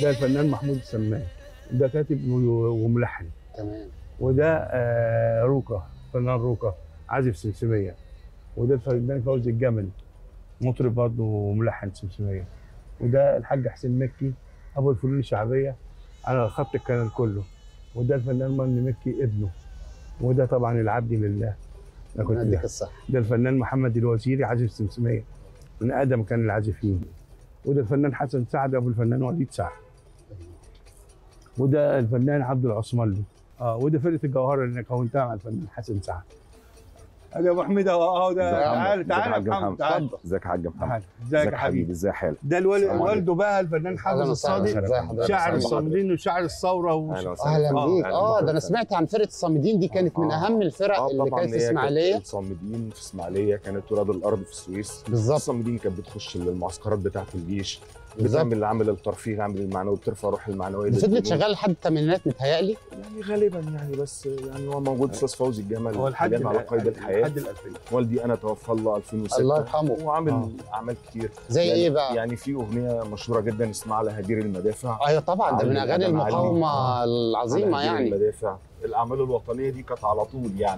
ده الفنان محمود السمان ده كاتب و- وملحن تمام وده آه روكا فنان روكا عازف سمسميه وده الفنان فوزي الجمل مطرب برضه وملحن سمسميه وده الحاج حسين مكي ابو الفنون الشعبيه على خط القناه كله وده الفنان من مكي ابنه وده طبعا العبد لله أنا كنت ربنا يديك الصحه ده الفنان محمد الوزيري عازف سمسميه من اقدم كان العازفين وده الفنان حسن سعد ابو الفنان وليد سعد وده الفنان عبد العثماني اه وده فرقه الجوهره اللي كونتها مع الفنان حسن سعد ادي ابو حميد اهو اهو ده تعال تعال يا محمد تعال ازيك يا حاج محمد تعال ازيك ازيك يا يا حبيبي حبيبي ازي حالك ده الوالد السلام عليكم. والده بقى الفنان حافظ أهلاً وسهلاً. الصادق ازي حضرتك شاعر أهلاً الصامدين وشاعر الثوره وش... اهلا وسهلا اهلا آه، بيك أهلاً اه ده انا بحضرتك. سمعت عن فرقه الصامدين دي كانت من آه. اهم الفرق اه اللي طبعا كانت في هي كانت اسماعيليه الصامدين في اسماعيليه كانت ولاد الارض في السويس بالظبط الصامدين كانت بتخش المعسكرات بتاعه الجيش بالظبط بتعمل العمل الترفيهي العمل المعنوي بترفع روح المعنويه فضلت للجنود. شغال لحد الثمانينات متهيألي يعني غالبا يعني بس يعني هو موجود استاذ فوزي الجمل هو الحاج حاليا على قيد الحياه لحد الألفين والدي انا توفى الله 2006 الله يرحمه وعامل آه. اعمال كتير زي يعني ايه بقى؟ يعني في اغنيه مشهوره جدا اسمها لهجير المدافع ايوه طبعا ده من علي اغاني آدم علي. المقاومه آه. العظيمه على هجير يعني المدافع الاعمال الوطنيه دي كانت على طول يعني